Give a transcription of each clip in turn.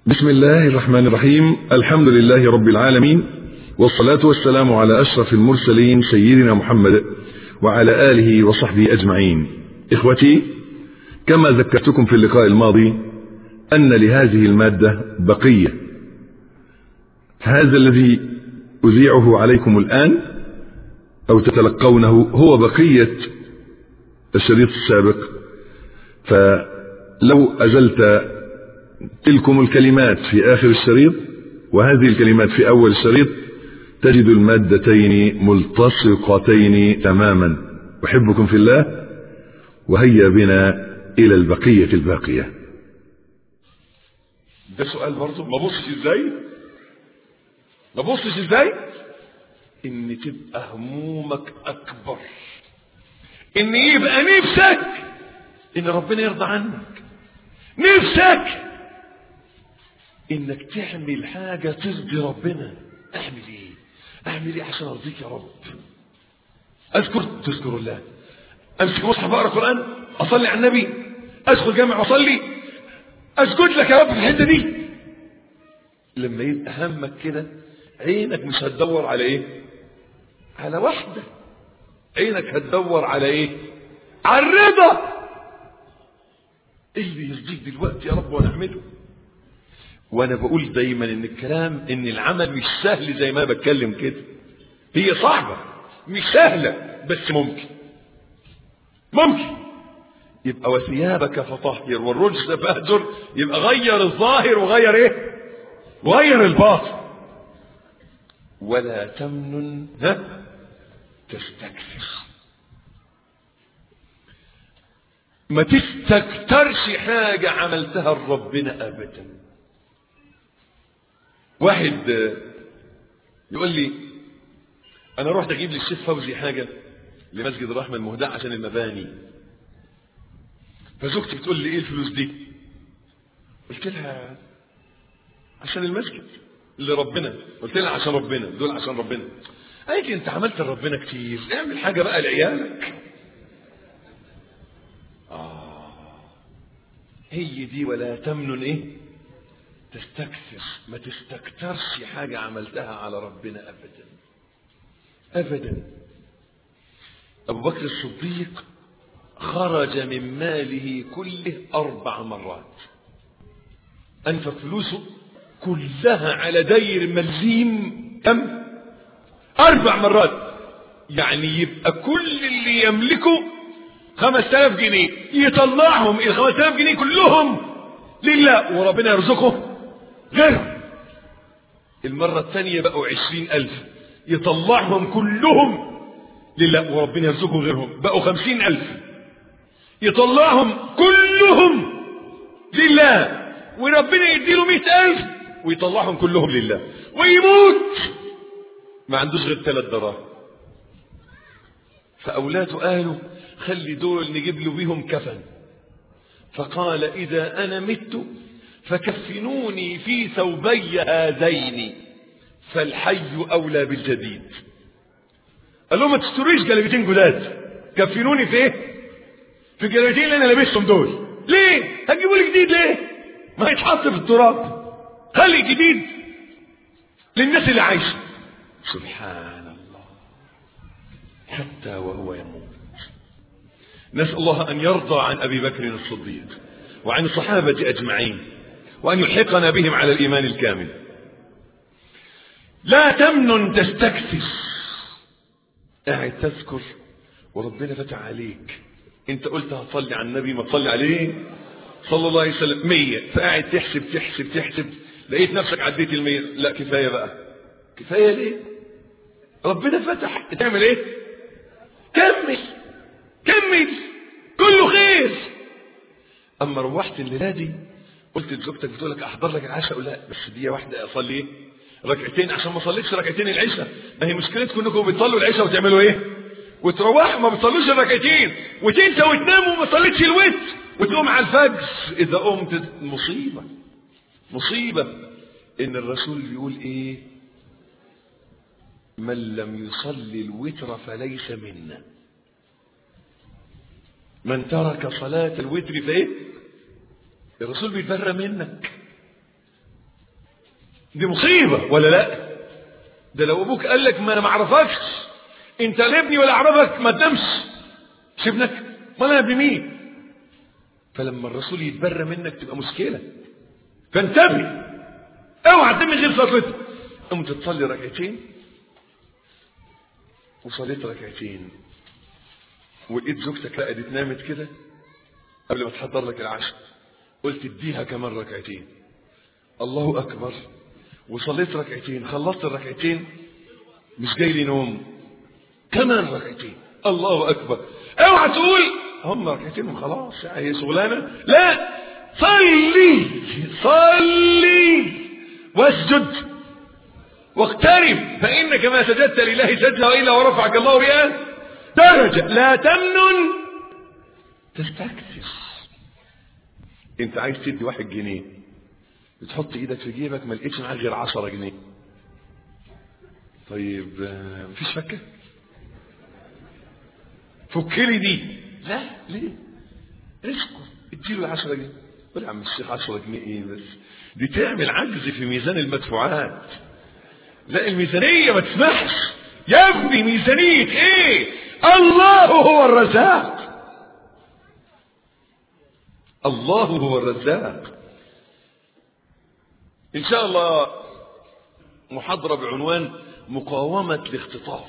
بسم الله الرحمن الرحيم الحمد لله رب العالمين والصلاة والسلام على أشرف المرسلين سيدنا محمد وعلى آله وصحبه أجمعين إخوتي كما ذكرتكم في اللقاء الماضي أن لهذه المادة بقية هذا الذي أذيعه عليكم الآن أو تتلقونه هو بقية الشريط السابق فلو أزلت تلكم الكلمات في آخر الشريط وهذه الكلمات في أول الشريط تجد المادتين ملتصقتين تماما أحبكم في الله وهيا بنا إلى البقية الباقية ده سؤال برضه ما بصش ازاي ما بصش ازاي ان تبقى همومك اكبر ان يبقى نفسك ان ربنا يرضى عنك نفسك انك تعمل حاجة ترضي ربنا اعمل ايه اعمل ايه عشان ارضيك يا رب اذكر تذكر الله امسك مصحف اقرا قران اصلي على النبي ادخل جامع واصلي اسجد لك يا رب في الحته دي لما يبقى همك كده عينك مش هتدور على ايه على واحده عينك هتدور على ايه على الرضا ايه اللي يرضيك دلوقتي يا رب وانا اعمله وانا بقول دايما ان الكلام ان العمل مش سهل زي ما بتكلم كده هي صعبه مش سهله بس ممكن ممكن يبقى وثيابك فطهر والرجز فاهجر يبقى غير الظاهر وغير ايه وغير الباطن ولا تمنن ها تستكثر ما تستكترش حاجة عملتها لربنا أبدا واحد يقول لي أنا رحت أجيب للشيخ فوزي حاجة لمسجد الرحمة المهداة عشان المباني فزوجتي بتقول لي ايه الفلوس دي قلت لها عشان المسجد لربنا قلت لها عشان ربنا دول عشان ربنا قالت لي انت عملت لربنا كتير اعمل حاجه بقى لعيالك آه هي دي ولا تمنن ايه تستكثر ما تستكترش حاجه عملتها على ربنا ابدا ابدا ابو بكر الصديق خرج من ماله كله أربع مرات أنفق فلوسه كلها على داير ملزيم كم أربع مرات يعني يبقى كل اللي يملكه خمس تلاف جنيه يطلعهم الخمس تلاف جنيه كلهم لله وربنا يرزقه غيرهم المرة الثانية بقوا عشرين ألف يطلعهم كلهم لله وربنا يرزقه غيرهم بقوا خمسين ألف يطلعهم كلهم لله وربنا يديله مئة ألف ويطلعهم كلهم لله ويموت ما عندوش غير ثلاث دراهم فأولاده قالوا خلي دول نجيب له بيهم كفن فقال إذا أنا مت فكفنوني في ثوبي هذين فالحي أولى بالجديد قال لهم ما تشتريش جلبتين جداد كفنوني في ايه في الجلابيتين اللي انا لابسهم دول ليه هتجيبوا لي جديد ليه ما يتحط في التراب خلي جديد للناس اللي عايشه سبحان الله حتى وهو يموت نسال الله ان يرضى عن ابي بكر الصديق وعن الصحابه اجمعين وان يلحقنا بهم على الايمان الكامل لا تمنن تستكثر قاعد تذكر وربنا فتح عليك انت قلت هتصلي على النبي ما تصلي عليه صلى الله عليه وسلم مية فقاعد تحسب تحسب تحسب لقيت نفسك عديت المية لا كفاية بقى كفاية ليه ربنا فتح تعمل ايه كمل كمل كله خير اما روحت الليله دي قلت لزوجتك بتقول لك احضر لك العشاء ولا بس دي واحده اصلي ايه ركعتين عشان ما صليتش ركعتين العشاء ما هي مشكلتكم انكم بتصلوا العشاء وتعملوا ايه وتروحوا ما بتصلوش الركعتين وتنسى وتنام وما صليتش الوتر وتقوم على الفجر اذا قمت مصيبه مصيبه ان الرسول بيقول ايه من لم يصلي الوتر فليس منا من ترك صلاة الوتر فايه الرسول بيتبرى منك دي مصيبة ولا لا ده لو ابوك قال لك ما انا ما اعرفكش انت لا ابني ولا اعرفك ما تنامش مش ابنك ما انا ابن مين فلما الرسول يتبرى منك تبقى مشكلة فانتبه اوعى تنام غير صلاتك قمت تصلي ركعتين وصليت ركعتين ولقيت زوجتك رقدت نامت كده قبل ما تحضر لك العشاء قلت اديها كمان ركعتين الله اكبر وصليت ركعتين خلصت الركعتين مش جاي لي نوم كمان ركعتين الله اكبر اوعى تقول هم ركعتين وخلاص يعني هي شغلانه لا صلي صلي واسجد واقترب فانك ما سجدت لله سجده والا ورفعك الله بها درجه لا تمنن تستكثر انت عايز تدي واحد جنيه بتحط ايدك في جيبك ما لقيتش معاك غير 10 جنيه طيب آه، مفيش فكه فك لي دي لا ليه اسكت اديله 10 جنيه قول يا عم الشيخ 10 جنيه ايه بس دي تعمل عجز في ميزان المدفوعات لا الميزانيه ما تسمحش يا ابني ميزانيه ايه الله هو الرزاق الله هو الرزاق ان شاء الله محاضره بعنوان مقاومه الاختطاف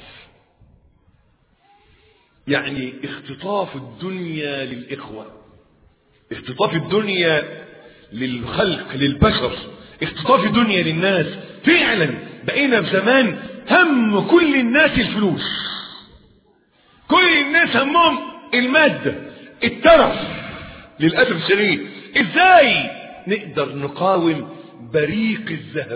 يعني اختطاف الدنيا للاخوه اختطاف الدنيا للخلق للبشر اختطاف الدنيا للناس فعلا بقينا في زمان هم كل الناس الفلوس كل الناس همهم الماده الترف للاسف الشديد ازاي نقدر نقاوم بريق الذهب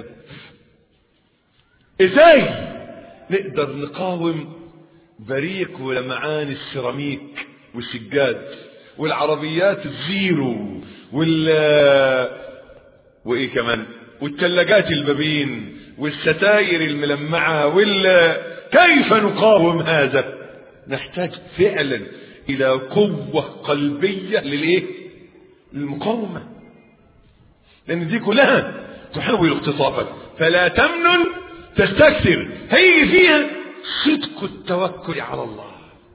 ازاي نقدر نقاوم بريق ولمعان السيراميك والسجاد والعربيات الزيرو وال وايه كمان والثلاجات البابين والستاير الملمعه وال كيف نقاوم هذا نحتاج فعلا الى قوه قلبيه للايه للمقاومه لان دي كلها تحاول اختطافك فلا تمنن تستكثر هي فيها صدق التوكل على الله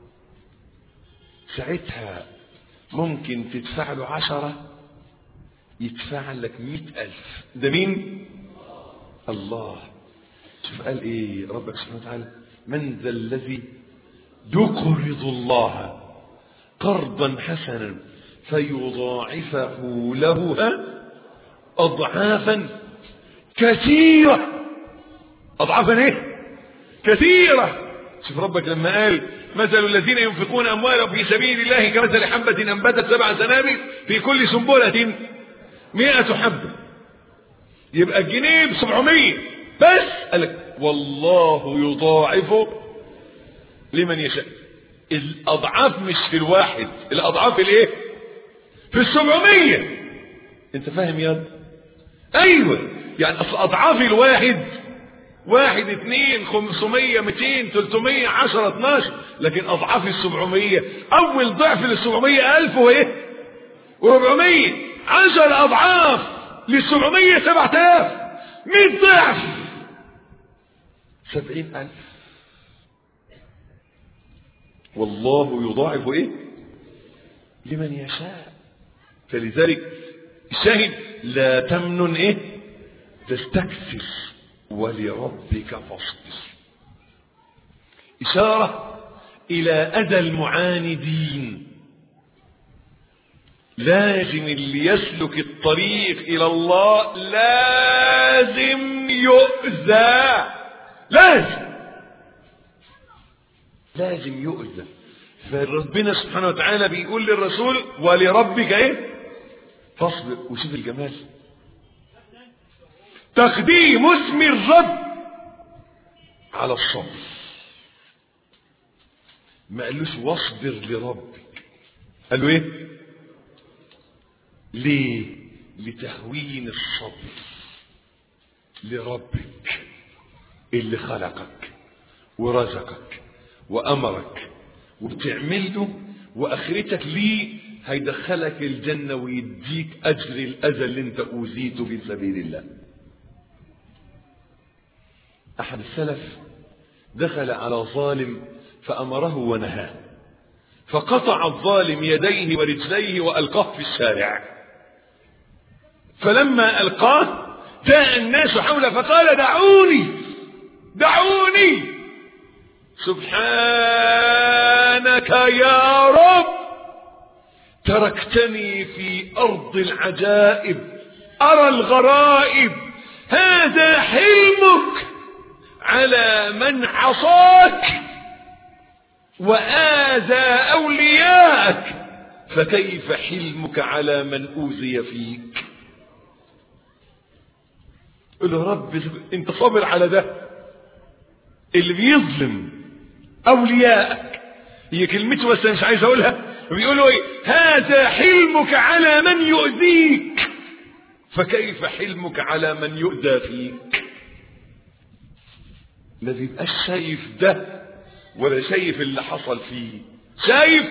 ساعتها ممكن تدفع له عشرة يدفع لك مئة ألف ده مين الله شوف قال ايه ربك سبحانه وتعالى من ذا الذي يقرض الله قرضا حسنا فيضاعفه له ها أضعافا كثيرة أضعافا إيه؟ كثيرة شوف ربك لما قال مثل الذين ينفقون أموالهم في سبيل الله كمثل حبة أنبتت سبع سنابل في كل سنبلة مئة حبة يبقى الجنيه ب 700 بس قال لك والله يضاعفه لمن يشاء الأضعاف مش في الواحد الأضعاف الايه؟ في السبعمية انت فاهم يا ايوه يعني اصل اضعاف الواحد واحد اثنين خمسمية ميتين تلتمية عشرة اتناشر لكن اضعاف السبعمية اول ضعف للسبعمية الف وايه وربعمية عشر اضعاف للسبعمية سبعة الاف مئة ضعف سبعين الف والله يضاعف ايه لمن يشاء فلذلك الشاهد لا تمنن ايه تستكثر ولربك فاصبر إشارة إلى أذى المعاندين لازم اللي يسلك الطريق إلى الله لازم يؤذى لازم لازم يؤذى فربنا سبحانه وتعالى بيقول للرسول ولربك ايه فاصبر وشوف الجمال تقديم اسم الرب على الصبر ما قالوش واصبر لربك قال له ايه ليه لتهوين الصبر لربك اللي خلقك ورزقك وامرك وبتعمله واخرتك ليه هيدخلك الجنة ويديك أجر الأذى اللي انت أوذيته في سبيل الله أحد السلف دخل على ظالم فأمره ونهاه فقطع الظالم يديه ورجليه وألقاه في الشارع فلما ألقاه جاء الناس حوله فقال دعوني دعوني سبحانك يا رب تركتني في أرض العجائب أرى الغرائب هذا حلمك على من عصاك وآذى أولياءك فكيف حلمك على من أوذي فيك قل له رب انت صابر على ده اللي بيظلم أولياءك هي كلمته بس مش عايز أقولها بيقولوا ايه هذا حلمك على من يؤذيك فكيف حلمك على من يؤذى فيك ما بيبقاش شايف ده ولا شايف اللي حصل فيه شايف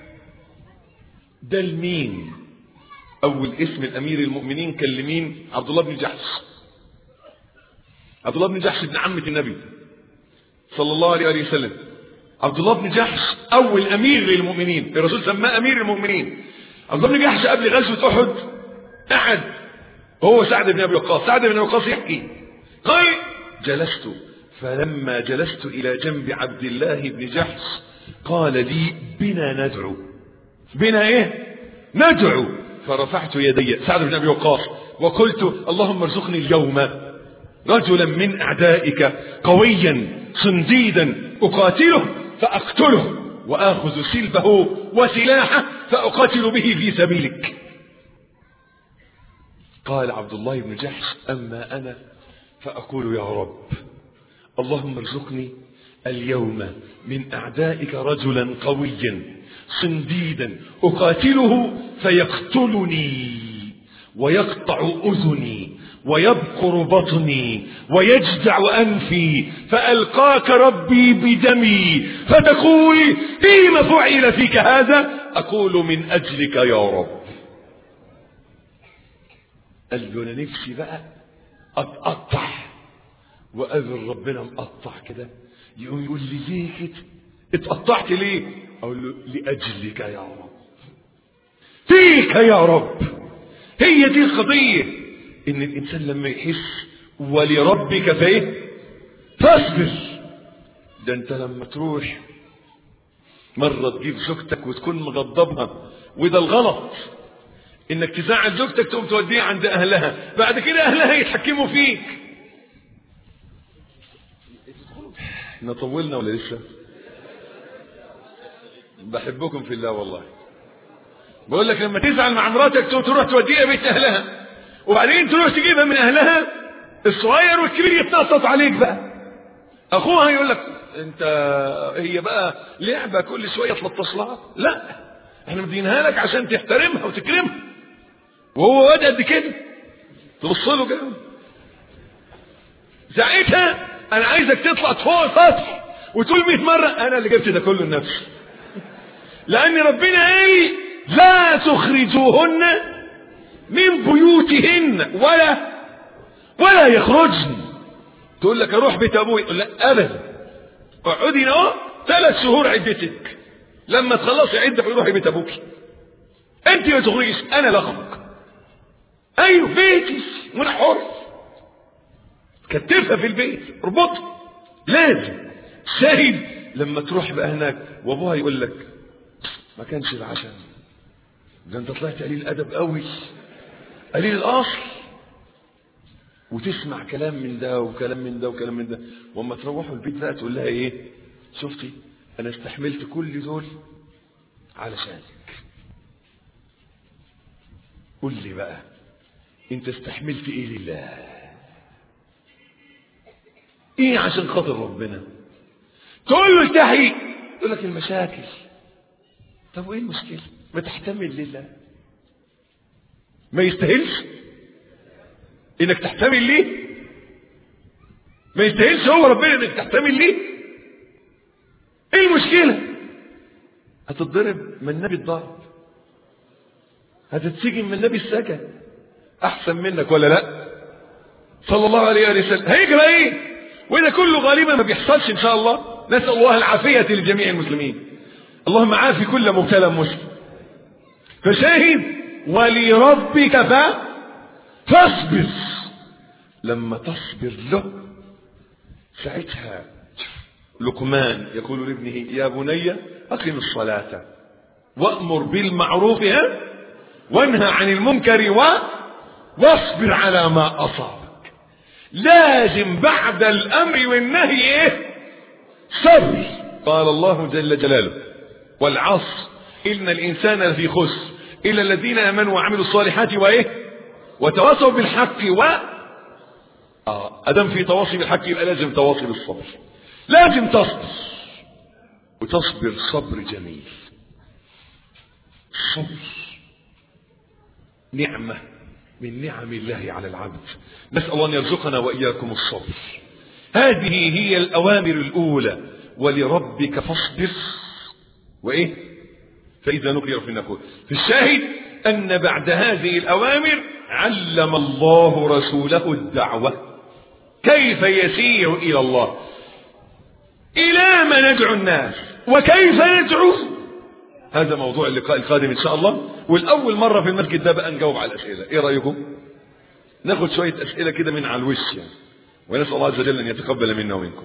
ده لمين اول اسم الامير المؤمنين كان لمين عبد الله بن جحش عبد الله بن جحش ابن عمة النبي صلى الله عليه وسلم عبد الله بن جحش اول امير للمؤمنين الرسول سماه امير المؤمنين عبد الله بن جحش قبل غزوه احد قعد هو سعد بن ابي وقاص سعد بن ابي وقاص يحكي قال جلست فلما جلست الى جنب عبد الله بن جحش قال لي بنا ندعو بنا ايه ندعو فرفعت يدي سعد بن ابي وقاص وقلت اللهم ارزقني اليوم رجلا من اعدائك قويا صنديدا اقاتله فاقتله واخذ سلبه وسلاحه فاقاتل به في سبيلك قال عبد الله بن جحش اما انا فاقول يا رب اللهم ارزقني اليوم من اعدائك رجلا قويا صنديدا اقاتله فيقتلني ويقطع اذني ويبقر بطني ويجدع أنفي فألقاك ربي بدمي فتقول فيما فعل فيك هذا أقول من أجلك يا رب قال له أنا نفسي بقى أتقطع وقابل ربنا مقطع كده يقوم يقول لي ليه كده اتقطعت ليه أقول له لأجلك يا رب فيك يا رب هي دي القضيه ان الانسان لما يحس ولربك فايه فاصبر ده انت لما تروح مرة تجيب زوجتك وتكون مغضبها وده الغلط انك تزعل زوجتك تقوم توديها عند اهلها بعد كده اهلها يتحكموا فيك احنا طولنا ولا لسه بحبكم في الله والله بقول لك لما تزعل مع مراتك تروح توديها بيت اهلها وبعدين تروح تجيبها من اهلها الصغير والكبير يتنطط عليك بقى اخوها يقول لك انت هي بقى لعبه كل شويه تلطش لها لا احنا مدينها لك عشان تحترمها وتكرمها وهو واد قد كده تبص له كده ساعتها انا عايزك تطلع فوق السطح وتقول 100 مره انا اللي جبت ده كله لنفسي لان ربنا قال لا تخرجوهن من بيوتهن ولا ولا يخرجن تقول لك اروح بيت ابوي لا ابدا اقعدي اهو ثلاث شهور عدتك لما تخلصي عدتك روحي بيت ابوك انت ما تخرجيش انا لا اخرج ايوه بيتي وانا حر كتفها في البيت اربطها لازم شاهد لما تروح بقى هناك وابوها يقول لك ما كانش العشاء ده انت طلعت قليل ادب قوي قليل الاصل وتسمع كلام من ده وكلام من ده وكلام من ده واما تروحوا البيت بقى تقول لها ايه شفتي انا استحملت كل دول علشانك قول لي بقى انت استحملت ايه لله ايه عشان خاطر ربنا تقول له التحي يقول لك المشاكل طب وايه المشكله ما تحتمل لله ما يستاهلش انك تحتمل ليه ما يستاهلش هو ربنا انك تحتمل ليه ايه المشكله هتتضرب من النبي الضرب هتتسجن من النبي السجن احسن منك ولا لا صلى الله عليه وسلم هيجرى ايه وده كله غالبا ما بيحصلش ان شاء الله نسال الله العافيه لجميع المسلمين اللهم عافي كل مبتلى مسلم فشاهد ولربك ف فاصبر لما تصبر له ساعتها لقمان يقول لابنه يا بني أقم الصلاة وأمر بالمعروف ها وانهى عن المنكر و واصبر على ما أصابك لازم بعد الأمر والنهي إيه صبر قال الله جل جلاله والعصر إن الإنسان لفي خسر إلا الذين آمنوا وعملوا الصالحات وإيه وتواصوا بالحق و آه أدم في تواصي بالحق يبقى لازم تواصي بالصبر لازم تصبر وتصبر صبر جميل صبر نعمة من نعم الله على العبد نسأل الله أن يرزقنا وإياكم الصبر هذه هي الأوامر الأولى ولربك فاصبر وإيه فإذا نقر في النقود في الشاهد أن بعد هذه الأوامر علم الله رسوله الدعوة كيف يسير إلى الله إلى ما ندعو الناس وكيف ندعو هذا موضوع اللقاء القادم إن شاء الله والأول مرة في المسجد ده بقى نجاوب على الأسئلة إيه رأيكم ناخد شوية أسئلة كده من على الوش يعني ونسأل الله عز وجل أن يتقبل منا ومنكم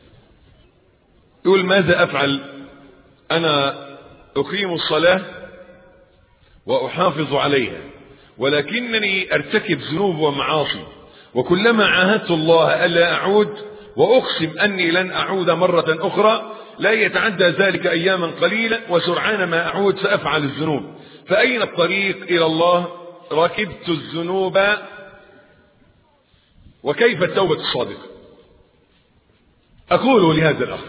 يقول ماذا أفعل أنا أقيم الصلاة وأحافظ عليها ولكنني أرتكب ذنوب ومعاصي وكلما عاهدت الله ألا أعود وأقسم أني لن أعود مرة أخرى لا يتعدى ذلك أياما قليلة وسرعان ما أعود سأفعل الذنوب فأين الطريق إلى الله ركبت الذنوب وكيف التوبة الصادقة أقول لهذا الأخ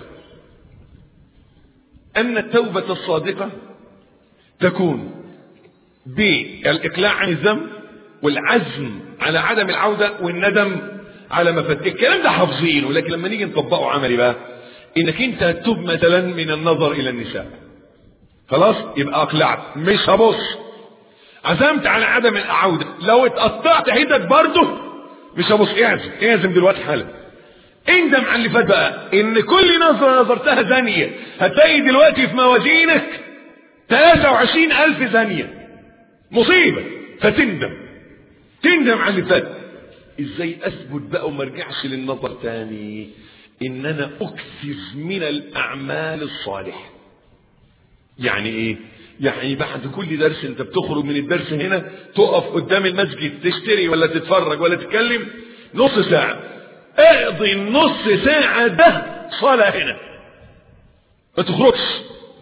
أن التوبة الصادقة تكون بالإقلاع عن الذنب والعزم على عدم العودة والندم على ما فات الكلام ده حافظينه لكن لما نيجي نطبقه عملي بقى انك انت تتوب مثلا من النظر الى النساء خلاص يبقى اقلعت مش هبص عزمت على عدم العودة لو اتقطعت ايدك برضه مش هبص اعزم اعزم دلوقتي حالا اندم على اللي فات بقى ان كل نظرة نظرتها زانية هتلاقي دلوقتي في موازينك 23 الف زانية مصيبة فتندم تندم على اللي فات ازاي اثبت بقى وما ارجعش للنظر تاني ان انا اكثر من الاعمال الصالحة يعني ايه يعني بعد كل درس انت بتخرج من الدرس هنا تقف قدام المسجد تشتري ولا تتفرج ولا تتكلم نص ساعة اقضي النص ساعة ده صلاة هنا ما تخرجش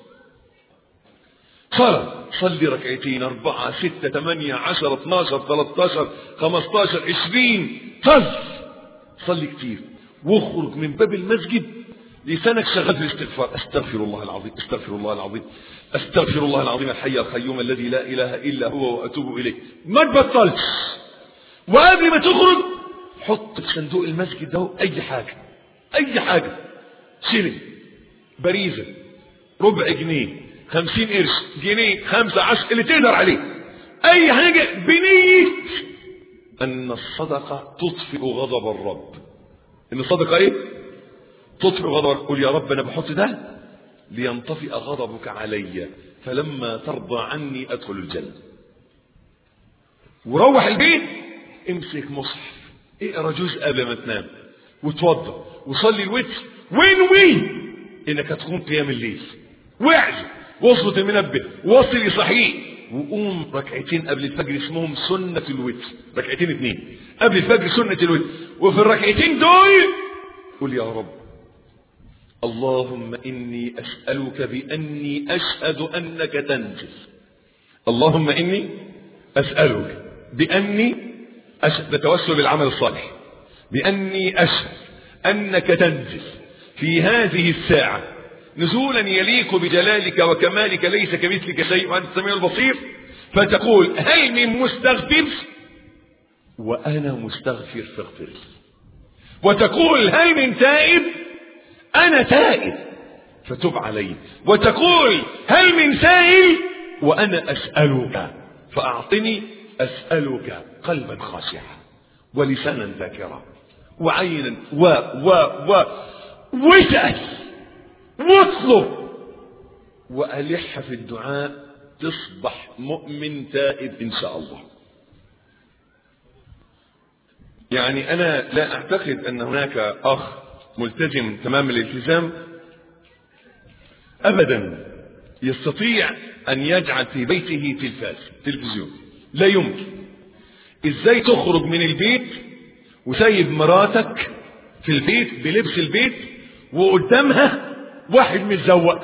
صلاة صلي ركعتين أربعة ستة ثمانية عشر اتناشر تلاتاشر خمستاشر عشرين صل صلي كتير واخرج من باب المسجد لسانك شغال في الاستغفار استغفر الله العظيم استغفر الله العظيم استغفر الله العظيم الحي القيوم الذي لا اله الا هو واتوب اليه ما تبطلش وقبل ما تخرج حط في صندوق المسجد ده اي حاجه اي حاجه شيلين باريزه ربع جنيه خمسين قرش جنيه خمسة عشر اللي تقدر عليه اي حاجة بنية ان الصدقة تطفئ غضب الرب ان الصدقة ايه تطفئ غضب الرب قل يا رب انا بحط ده لينطفئ غضبك علي فلما ترضى عني ادخل الجنة وروح البيت امسك مصحف اقرا جزء قبل ما تنام وتوضى وصلي الوتر وانوي انك هتقوم قيام الليل واعزم واظبط المنبه وصل صحيح وقوم ركعتين قبل الفجر اسمهم سنة الوتر ركعتين اتنين قبل الفجر سنة الوتر وفي الركعتين دول قل يا رب اللهم إني أسألك بأني أشهد أنك تنزل اللهم إني أسألك بأني أشهد بتوسل بالعمل الصالح بأني أشهد أنك تنزل في هذه الساعة نزولا يليق بجلالك وكمالك ليس كمثلك شيء وأنت السميع البصير فتقول هل من مستغفر وأنا مستغفر فاغفر لي وتقول هل من تائب أنا تائب فتب علي وتقول هل من سائل وأنا أسألك فأعطني أسألك قلبا خاشعا ولسانا ذاكرا وعينا و و و واسأل واطلب وألح في الدعاء تصبح مؤمن تائب إن شاء الله يعني أنا لا أعتقد أن هناك أخ ملتزم تمام الالتزام أبدا يستطيع أن يجعل في بيته تلفاز تلفزيون لا يمكن إزاي تخرج من البيت وسايب مراتك في البيت بلبس البيت وقدامها واحد متزوق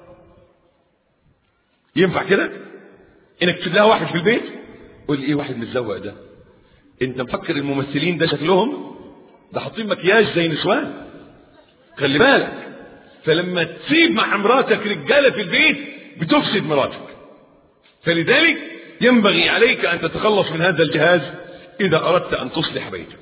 ينفع كده انك تسيب لها واحد في البيت قول ايه واحد متزوق ده انت مفكر الممثلين ده شكلهم ده حاطين مكياج زي نسوان خلي بالك فلما تسيب مع مراتك رجاله في البيت بتفسد مراتك فلذلك ينبغي عليك ان تتخلص من هذا الجهاز اذا اردت ان تصلح بيتك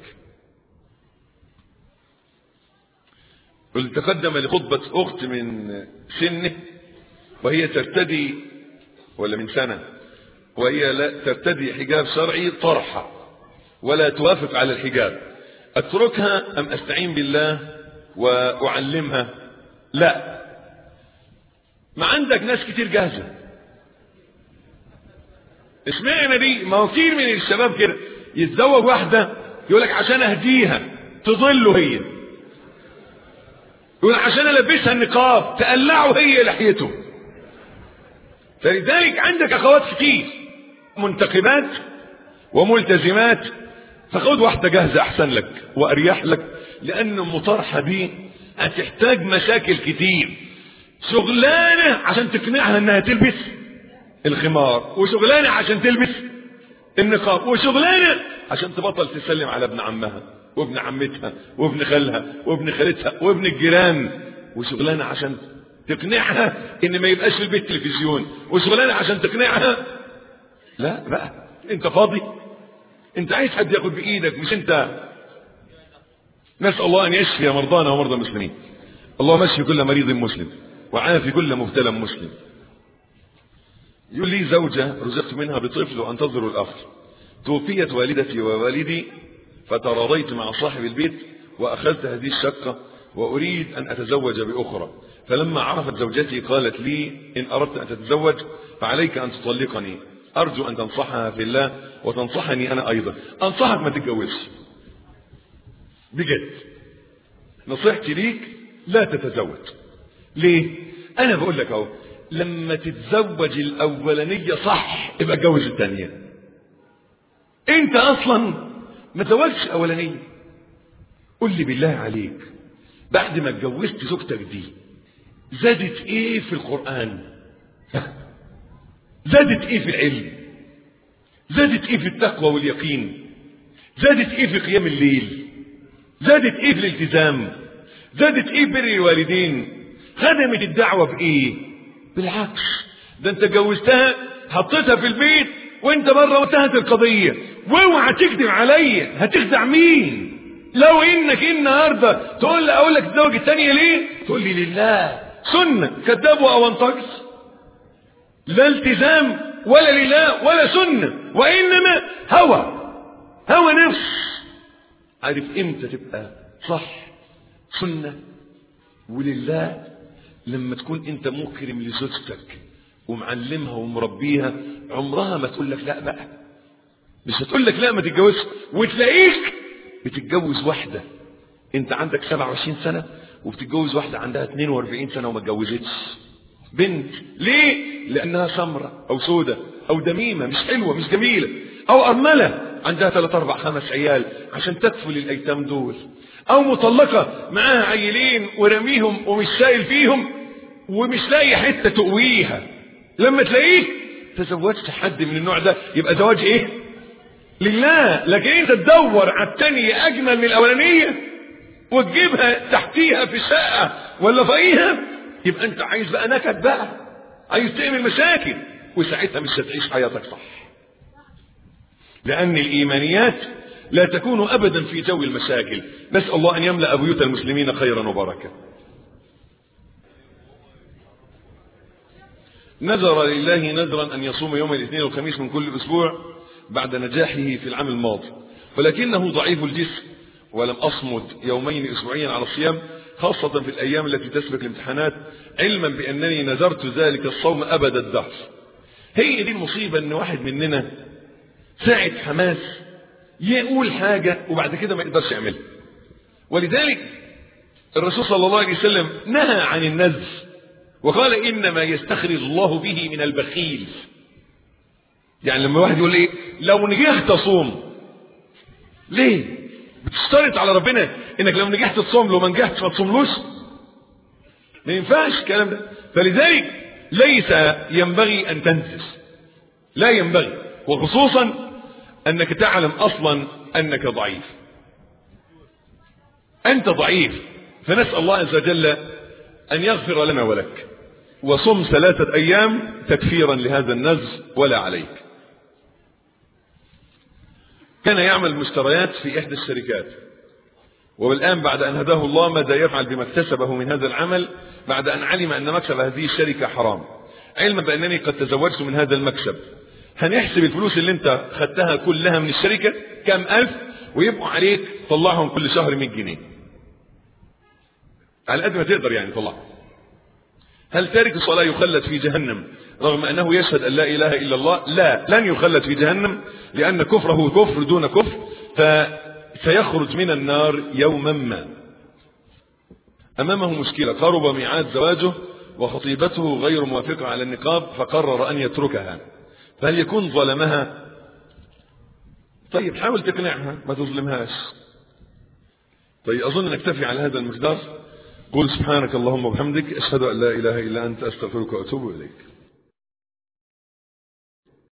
قل تقدم لخطبة أخت من سنه وهي ترتدي ولا من سنة وهي لا ترتدي حجاب شرعي طرحة ولا توافق على الحجاب أتركها أم أستعين بالله وأعلمها لا ما عندك ناس كتير جاهزة اسمعنا دي ما هو كتير من الشباب كده يتزوج واحدة يقول لك عشان أهديها تضله هي يقول عشان ألبسها النقاب تقلعه هي لحيته فلذلك عندك أخوات كتير منتقبات وملتزمات فخد واحدة جاهزة أحسن لك وأريح لك لأن المطارحة دي هتحتاج مشاكل كتير شغلانة عشان تقنعها انها تلبس الخمار وشغلانة عشان تلبس النقاب وشغلانة عشان تبطل تسلم على ابن عمها وابن عمتها وابن خالها وابن خالتها وابن الجيران وشغلانة عشان تقنعها ان ما يبقاش في البيت تلفزيون وشغلانة عشان تقنعها لا بقى انت فاضي انت عايز حد ياخد بايدك مش انت نسأل الله ان يشفي مرضانا ومرضى المسلمين اللهم اشفي كل مريض مسلم وعافي كل مبتلى مسلم يقول لي زوجة رزقت منها بطفل وانتظر الاخر توفيت والدتي ووالدي فتراضيت مع صاحب البيت واخذت هذه الشقة واريد ان اتزوج باخرى فلما عرفت زوجتي قالت لي ان اردت ان تتزوج فعليك ان تطلقني ارجو ان تنصحها في الله وتنصحني انا ايضا انصحك ما تتجوزش بجد نصيحتي ليك لا تتزوج ليه انا بقول لك اهو لما تتزوج الاولانيه صح يبقى اتجوز الثانيه انت اصلا ما تزوجتش الاولانيه قول لي بالله عليك بعد ما اتجوزت زوجتك دي زادت ايه في القران زادت ايه في العلم زادت ايه في التقوى واليقين زادت ايه في قيام الليل زادت ايه في الالتزام زادت ايه بر الوالدين خدمت الدعوة بايه بالعكس ده انت جوزتها حطيتها في البيت وانت بره وانتهت القضية واوعى تكذب عليا هتخدع مين لو انك النهارده تقول لي اقول لك تزوج الثانيه ليه تقول لي لله سنه كذاب او انطقس لا التزام ولا لله ولا سنه وانما هوى هوى نفس عارف امتى تبقى صح سنه ولله لما تكون انت مكرم لزوجتك ومعلمها ومربيها عمرها ما تقول لك لا بقى مش هتقول لك لا ما تتجوزش وتلاقيك بتتجوز واحده انت عندك 27 سنه وبتتجوز واحده عندها 42 سنه وما اتجوزتش بنت ليه لانها سمرة او سودة او دميمة مش حلوة مش جميلة او ارملة عندها ثلاث اربع خمس عيال عشان تكفل الايتام دول او مطلقة معاها عيلين ورميهم ومش سائل فيهم ومش لاقي حتة تقويها لما تلاقيه تزوجت حد من النوع ده يبقى زواج ايه لله لكن انت تدور على التانية اجمل من الاولانية وتجيبها تحتيها في الشقة ولا فوقيها يبقى انت عايز بقى نكد بقى عايز تعمل مشاكل وساعتها مش هتعيش حياتك صح لان الايمانيات لا تكون ابدا في جو المشاكل نسال الله ان يملا بيوت المسلمين خيرا وبركه نذر لله نذرا ان يصوم يوم الاثنين والخميس من كل اسبوع بعد نجاحه في العام الماضي ولكنه ضعيف الجسم ولم أصمد يومين أسبوعيا على الصيام خاصة في الأيام التي تسبق الامتحانات علما بأنني نذرت ذلك الصوم أبد الدهر هي دي المصيبة أن واحد مننا ساعة حماس يقول حاجة وبعد كده ما يقدرش يعملها ولذلك الرسول صلى الله عليه وسلم نهى عن النذر وقال إنما يستخرج الله به من البخيل يعني لما واحد يقول ايه لو نجحت اصوم ليه بتشترط على ربنا انك لو نجحت تصوم لو ما نجحتش ما تصوملوش ما ينفعش الكلام ده فلذلك ليس ينبغي ان تنزل لا ينبغي وخصوصا انك تعلم اصلا انك ضعيف انت ضعيف فنسال الله عز وجل ان يغفر لنا ولك وصم ثلاثه ايام تكفيرا لهذا النزل ولا عليك كان يعمل مشتريات في إحدى الشركات والآن بعد أن هداه الله ماذا يفعل بما اكتسبه من هذا العمل بعد أن علم أن مكسب هذه الشركة حرام علما بأنني قد تزوجت من هذا المكسب هنحسب الفلوس اللي انت خدتها كلها من الشركة كم ألف ويبقوا عليك طلعهم كل شهر 100 جنيه على قد ما تقدر يعني طلعهم هل تارك الصلاة يخلد في جهنم رغم أنه يشهد أن لا إله إلا الله لا لن يخلد في جهنم لأن كفره كفر دون كفر فسيخرج من النار يوما ما أمامه مشكلة قرب ميعاد زواجه وخطيبته غير موافقة على النقاب فقرر أن يتركها فهل يكون ظلمها طيب حاول تقنعها ما تظلمهاش طيب أظن نكتفي على هذا المقدار قل سبحانك اللهم وبحمدك أشهد أن لا إله إلا أنت أستغفرك وأتوب إليك